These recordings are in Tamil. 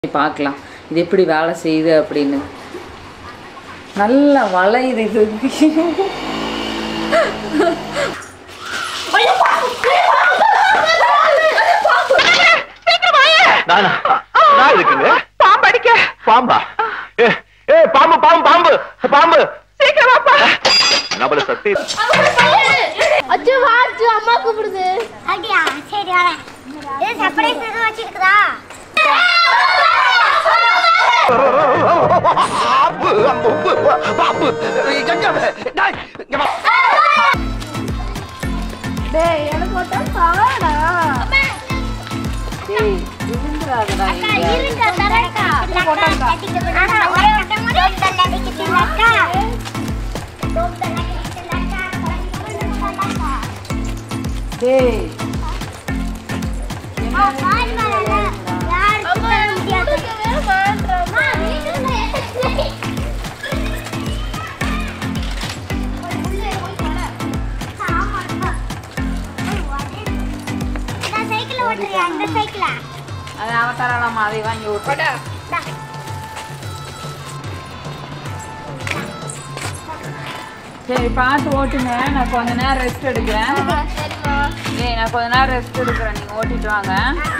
பார்க்கலாம் இது எப்படி வேலை செய்யுது அப்படின்னு நல்லா வளையுது இது நானா நான் இருக்குங்க பாம்பு அடிக்க பாம்பா ஏ ஏ பாம்பு பாம்பு பாம்பு பாம்பு சீக்கிரம் வாப்பா நம்மள சக்தி அச்சு வா அச்சு அம்மா கூப்பிடுது அப்படியா சரி வரேன் இது சர்ப்ரைஸ் எதுவும் வச்சிருக்குதா பாம்பு பாம்பு பாம்பு எங்க டேய் இங்க வா டேய் எனக்கு மட்டும் பாடா ஏய், விழுந்துடாதடா இங்க. இருங்க தரேன்க்கா போட்டாக்கா ஆனா ஒரே வட்டம் கூட தள்ள அடிக்குதுலக்கா தோம் தள்ள அடிக்குதுலக்கா தள்ளக்கா டேய் ஆ பால் வரல யார் அம்மா முடியாது கொடுக்கவே மாட்டறோம் அம்மா வீட்டுல ஏத்தி சைக்கிள் ஓட்டுறியா இந்த சைக்கிளா அது அவன் தராளாமா அதை வாங்கி விட்டு சரி பார்த்து ஓட்டுங்க நான் கொஞ்ச நேரம் ரெஸ்ட் எடுக்கிறேன் சரிம்மா ஏய் நான் கொஞ்ச நேரம் ரெஸ்ட் எடுக்கிறேன் நீங்கள் ஓட்டிட்டு வாங்க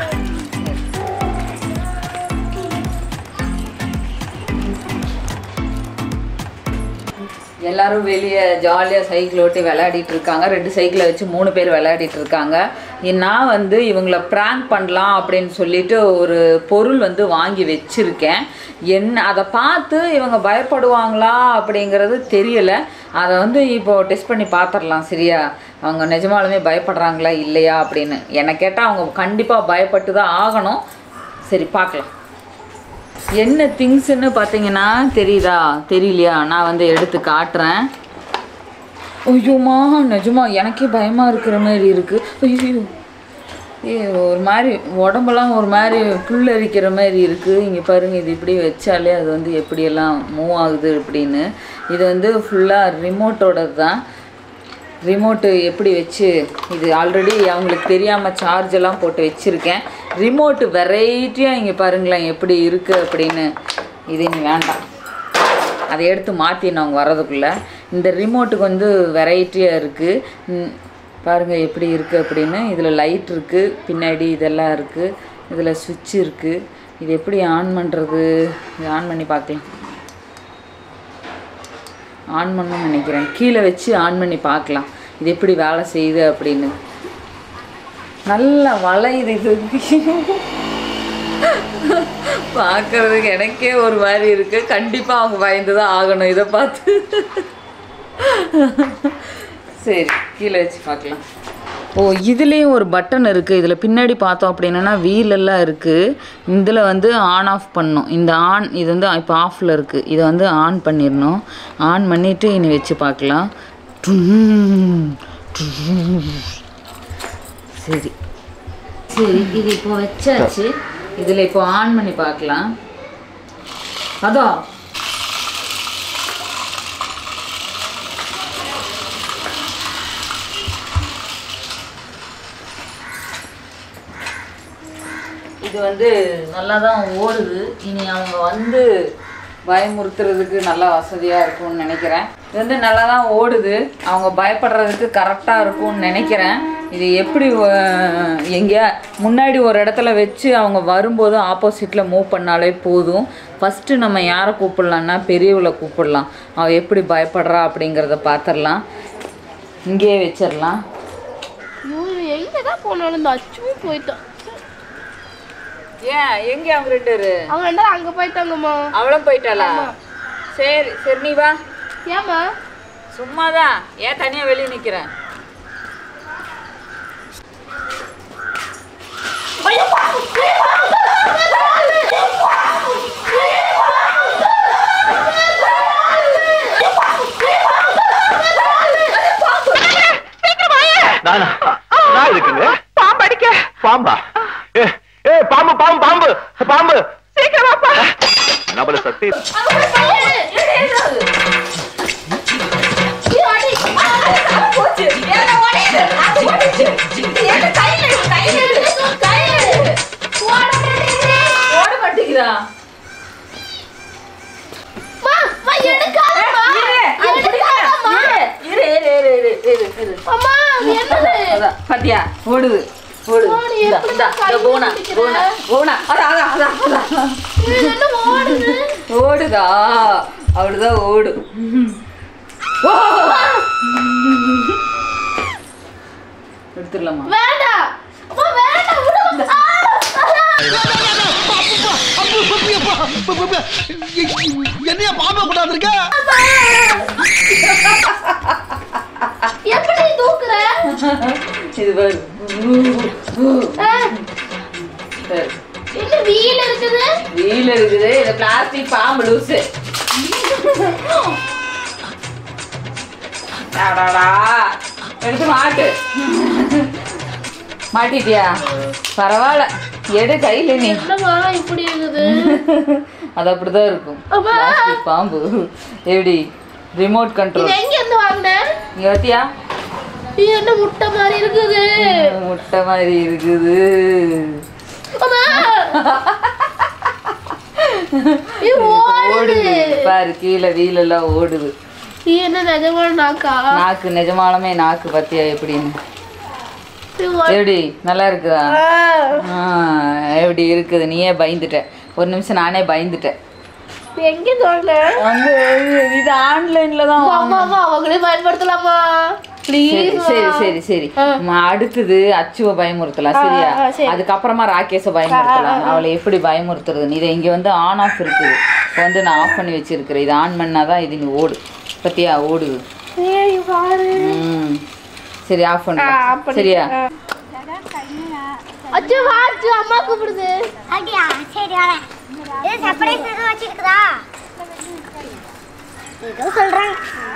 எல்லாரும் வெளியே ஜாலியாக சைக்கிள் ஓட்டி விளையாடிட்டு இருக்காங்க ரெண்டு சைக்கிளை வச்சு மூணு பேர் விளையாடிட்டு இருக்காங்க இ- நான் வந்து இவங்கள ப்ராங்க் பண்ணலாம் அப்படின்னு சொல்லிட்டு ஒரு பொருள் வந்து வாங்கி வச்சுருக்கேன் என்ன அதை பார்த்து இவங்க பயப்படுவாங்களா அப்படிங்கிறது தெரியல அதை வந்து இப்போ டெஸ்ட் பண்ணி பார்த்துடலாம் சரியா அவங்க நிஜமாலுமே பயப்படுறாங்களா இல்லையா அப்படின்னு என்னை கேட்டால் அவங்க கண்டிப்பாக பயப்பட்டு தான் ஆகணும் சரி பார்க்கலாம் என்ன திங்ஸ்ன்னு பார்த்தீங்கன்னா தெரியுதா தெரியலையா நான் வந்து எடுத்து காட்டுறேன் ஐயோம்மா நிஜமா எனக்கே பயமாக இருக்கிற மாதிரி இருக்குது ஐயோ ஏ ஒரு மாதிரி உடம்பெல்லாம் ஒரு மாதிரி புல்லரிக்கிற மாதிரி இருக்குது இங்கே பாருங்கள் இது இப்படி வச்சாலே அது வந்து எப்படியெல்லாம் மூவ் ஆகுது அப்படின்னு இது வந்து ஃபுல்லாக ரிமோட்டோடது தான் ரிமோட்டு எப்படி வச்சு இது ஆல்ரெடி அவங்களுக்கு தெரியாமல் சார்ஜ் எல்லாம் போட்டு வச்சுருக்கேன் ரிமோட்டு வெரைட்டியாக இங்கே பாருங்களேன் எப்படி இருக்குது அப்படின்னு இது இனி வேண்டாம் அதை எடுத்து மாற்றினோம் அவங்க வர்றதுக்குள்ளே இந்த ரிமோட்டுக்கு வந்து வெரைட்டியாக இருக்குது பாருங்கள் எப்படி இருக்குது அப்படின்னு இதில் லைட் இருக்குது பின்னாடி இதெல்லாம் இருக்குது இதில் சுவிட்ச் இருக்குது இது எப்படி ஆன் பண்ணுறது இது ஆன் பண்ணி பார்க்கலாம் ஆன் பண்ணணும்னு நினைக்கிறேன் கீழே வச்சு ஆன் பண்ணி பார்க்கலாம் இது எப்படி வேலை செய்யுது அப்படின்னு நல்லா வளையுது இது பார்க்கறதுக்கு எனக்கே ஒரு மாதிரி இருக்கு கண்டிப்பாக அவங்க பயந்து தான் ஆகணும் இதை பார்த்து சரி கீழே வச்சு பார்க்கலாம் ஓ இதுலேயும் ஒரு பட்டன் இருக்குது இதில் பின்னாடி பார்த்தோம் அப்படின்னா வீல் எல்லாம் இருக்குது இதில் வந்து ஆன் ஆஃப் பண்ணணும் இந்த ஆன் இது வந்து இப்போ ஆஃபில் இருக்குது இதை வந்து ஆன் பண்ணிடணும் ஆன் பண்ணிவிட்டு இனி வச்சு பார்க்கலாம் டும், டும். சரி சரி இது இப்போ வச்சாச்சு இதில் இப்போ ஆன் பண்ணி பார்க்கலாம் அதான் இது வந்து நல்லா தான் ஓடுது இனி அவங்க வந்து பயமுறுத்துறதுக்கு நல்லா வசதியாக இருக்கும்னு நினைக்கிறேன் இது வந்து நல்லா தான் ஓடுது அவங்க பயப்படுறதுக்கு கரெக்டாக இருக்கும்னு நினைக்கிறேன் இது எப்படி அஹ், எங்கேயா முன்னாடி ஒரு இடத்துல வச்சு அவங்க வரும்போது ஆப்போசிட்டில் மூவ் பண்ணாலே போதும் ஃபஸ்ட்டு நம்ம யாரை கூப்பிடலான்னா பெரியவளை கூப்பிடலாம் அவள் எப்படி பயப்படுறா அப்படிங்கிறத பார்த்துடலாம் இங்கேயே வச்சிடலாம் ஐயோ எங்க தான் போனாலும் இந்த அச்சுவும் போயிட்டான் ஏன் எங்கே அவங்க ரெண்டு பேரு அவங்க ரெண்டு பேரும் அங்க போயிட்டாங்கம்மா அவளும் போயிட்டாளா சரி சரி நீ வா ஏமா சும்மாதான் ஏன் தனியாக வெளியே நிற்கிறேன் நானா நான் இருக்குங்க பாம்பு அடிக்க பாம்பா ஏ ஏ பாம்பு பாம்பு பாம்பு பாம்பு சீக்கிரம் வாப்பா நம்மள சக்தி ஓட மாட்டேங்குது பிடிக்கிறா மா, மா, எடுக்காதம்மா. எடுக்காதம்மா. இரு இரு இரு இரு இரு இரு அம்மா, அது என்னது? அதான் பாத்தியா ஓடுது ஓடுது ஓடு, இந்தா, எப்படி இந்தா, கை இதோ போனா பிடிக்கிற? போனா போனா அதான் அதான் அதான் அதான் இது என்ன ஓடுது? ஓடுதா அவ்வளவுதான் ஓடு ஓ! எடுத்துடலாமா வேண்டாம். அம்மா, வேண்டாம், விடுங்க. ஆ, என்னைய பாம்பை கொண்டாந்துருக்க எப்படி தூக்குற? இது பாரு ஆ, சரி. என்ன வீல் இருக்குது வீல் இருக்குது இது பிளாஸ்டிக் பாம்பு லூசு அடாடா. எடுத்து மாட்டு மாட்டிட்டியா பரவாயில்ல எடு கையில நீ என்னம்மா இப்படி இருக்குது அது அப்படிதான் இருக்கும் அம்மா. பிளாஸ்டிக் பாம்பு எப்படி ரிமோட் இது கண்ட்ரோல் எங்க இருந்து வாங்கின இங்க வத்தியா இது என்ன முட்டை மாதிரி இருக்குது முட்டை மாதிரி இருக்குது அம்மா. இது ஓடுது ஓடுது பாரு கீழே வீலெல்லாம் ஓடுது இது என்ன நிஜமான நாக்கா நாக்கு நிஜமாலுமே நாக்கு பத்தியா எப்படின்னு இது ஓ- எப்படி நல்லா இருக்குதா ஆ, ஆ, எப்படி இருக்குது நீயே பயந்துட்ட ஒரு நிமிஷம் நானே பயந்துட்டேன் இது எங்க தோணல வந்து இது ஆன்லைன்ல தான் அம்மா அம்மா அவங்களே பயன்படுத்தலாமா சரி ப்ளீஸ் சரி சரி சரி ஆ. ம, அடுத்தது அச்சுவை பயமுறுத்தலாம் ஆ, சரியா ஆ, சரி. அதுக்கப்புறமா ராகேஷை பயமுறுத்தலாம் அவளை எப்படி பயமுறுத்துறது இது இங்க வந்து ஆன் ஆஃப் இருக்குது இப்போ வந்து நான் ஆஃப் பண்ணி வச்சிருக்கிறேன் இது ஆன் பண்ணாதான் இது நீ ஓடு பத்தியா ஓடுது ஏய் பாரு ம் சரி ஆஃப் ஆ, பண்ணு பண்ணி- சரியா ஆ. அச்சு வா அச்சு அம்மா கூப்பிடுது அப்படியா சரி வரேன் இது சர்ப்ரைஸ் எதுவும் வச்சிருக்குதா ஏதோ சொல்றாங்க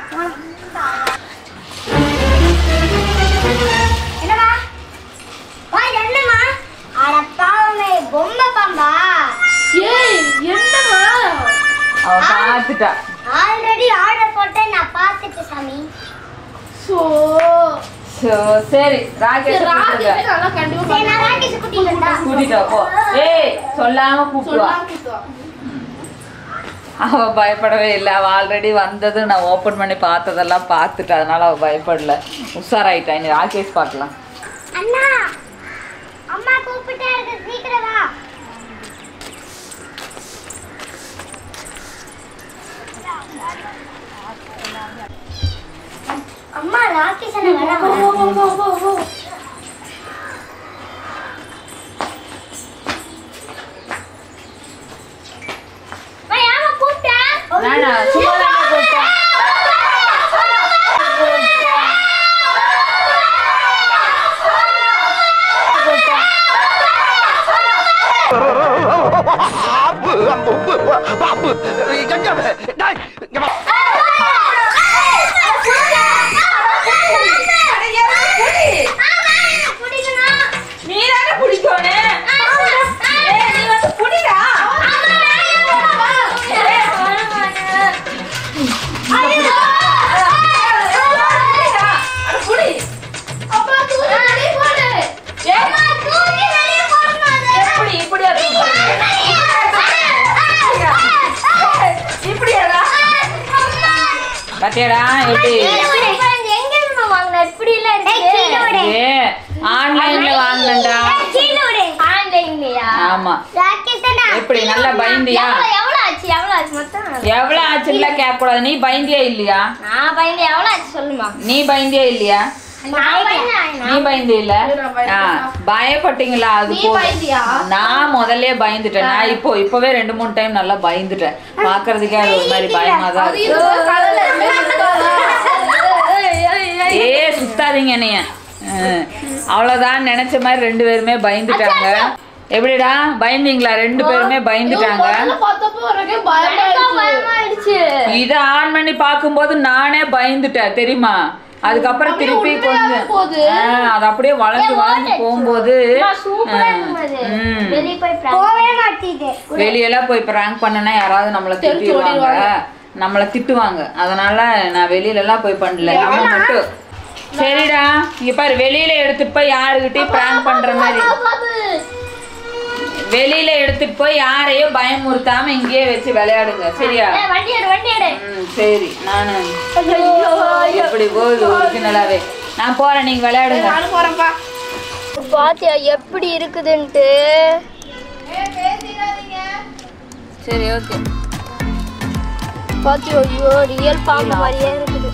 என்னம்மா வா இது என்னம்மா அட பாவமே பொம்மை பாம்பா ஏய் என்னம்மா அவ பார்த்துட்டா ஆல்ரெடி ஆர்டர் போட்டேன் நான் பார்த்துட்டேன் சாமி சோ சோ சரி ராகேஷ் ராஜே நல்லா கண்டிப்பா சரி நான் ராக்கெட் கூட்டிட்டு வந்தா கூட்டிட்டு வா, போ ஏய் சொல்லாம கூப்பிடுவா சொல்லலாம் அவ பயப்படவே இல்லை அவ ஆல்ரெடி வந்தது நான் ஓப்பன் பண்ணி பார்த்ததெல்லாம் பார்த்துட்டு அதனால அவ பயப்படல உஷாராயிட்டா இனி ராகேஷ் பார்க்கலாம் அண்ணா அம்மா கூப்பிட்டே இருக்கு சீக்கிரம் வா அம்மா ராகேஷ் அண்ணா வர கூப்பிட்டேன் நானா சும்மா தானே கூப்பிட்டேன் பாம்பு அம்பு, பாம்பு எங்க அவன்? டேய், இங்க வா. நீ தானே பிடிக்கணும் ஏய், நீ வந்து புடிடா எப்படி இப்படியா இப்படியாடா பாத்தியாடா எப்படி ஏ ஆன்லைன்ல வாங்கினேன்டா ஆமா எப்படி, நல்லா பயந்தியா? எவ்வளவு ஆச்சு எவ்வளவு ஆச்சு மொத்தம் எவ்வளவு ஆச்சுல கேட்க கூடாது நீ பயந்தியா இல்லையா நான் பயந்து எவ்வளவு ஆச்சு சொல்லுமா நீ பயந்தியா இல்லையா நான் பயந்தேன் நீ பயந்து இல்ல நான் பயந்தேன். ஆ, பயப்பட்டீங்களா அது நீ போதும். பயந்தியா? நான் முதல்ல பயந்துட்டேன் நான் இப்போ இப்பவே ரெண்டு மூணு டைம் நல்லா பயந்துட்டேன் பாக்குறதுக்கே அது ஒரு மாதிரி பயமா தான் அது இருக்கு இது கலர்ல ஏ சுத்தாதீங்க என்னைய அஹ், அவ்வளவுதான் நினைச்ச மாதிரி ரெண்டு பேருமே பயந்துட்டாங்க எப்படிடா பயந்தீங்களா ரெண்டு பேருமே பயந்துட்டாங்க பார்த்தப்போ எனக்கு பயமாயிடுச்சு இதை ஆன் பண்ணி பார்க்கும்போது நானே பயந்துட்டேன் தெரியுமா அதுக்கப்புறம் அப்படியே திருப்பி உண்மையாவே கொஞ்சம் போகுது. ஆ, அது அப்படியே வளர்ந்து வளர்ந்து போகும்போது சூப்பரா ஆ, இருந்தது ம். வெளிய போய் போவே மாட்டேது வெளியெல்லாம் போய் ப்ராங்க் பண்ணனா யாராவது நம்மளை தெரிச்சு திட்டுவாங்க ஓடிடுவாங்க. நம்மளை திட்டுவாங்க அதனால நான் வெளியில எல்லாம் போய் பண்ணல நம்ம மட்டும் சரிடா இங்க பாரு வெளியில எடுத்துட்டு போய் யாருகிட்டயும் ப்ராங்க் பண்ற மாதிரி வெளியில எடுத்துட்டு போய் யாரையும் பயமுறுத்தாம இங்கேயே வச்சு விளையாடுங்க சரியா ஏய், வண்டி எடு வண்டி எடு ம் சரி நானு எப்படி போகுது ஒரிஜினலாவே நான் போறேன் நீங்க விளையாடுங்க நானும் போறேன்ப்பா பாத்தியா எப்படி இருக்குதுன்ட்டு சரி ஓகே பாத்தியா ஐயோ ரியல் பாம்பு மாதிரியே இருக்குது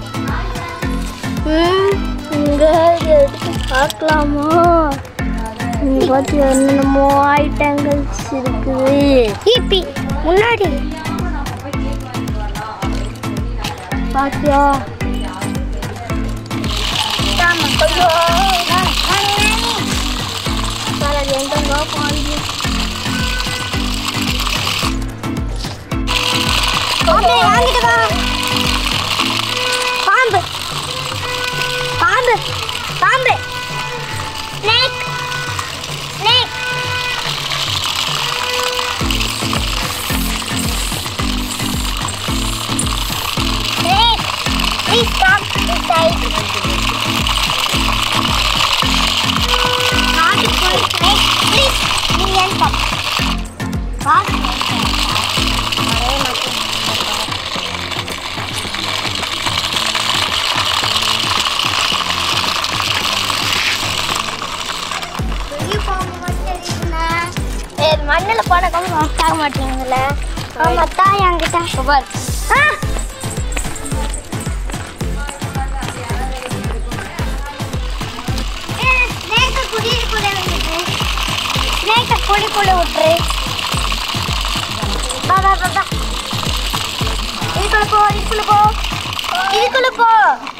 ம் இங்க இதை எடுத்து பார்க்கலாமா இங்க பாத்தியா என்னென்னமோ ஐட்டங்கள்ஸ் இருக்குது ஈபி முன்னாடி பாத்தியா ஐயோ அது எங்கெங்கோ போகுது பாம்பு வாங்கிட்டுதா பாம்பு பாம்பு பாம்பு snake snake snake please come this side not full snake please நீ கம் வாட் அரே மட்டும் மண்ணில் போனக்கப்புறம் நோட்டாக மாட்டீங்கல்ல ஆமா தான் என்கிட்ட பார் குழிக்குள்ள விட்டுரு வா வா வா வா இதுக்குள்ள போ இதுக்குள்ள போ இதுக்குள்ள போ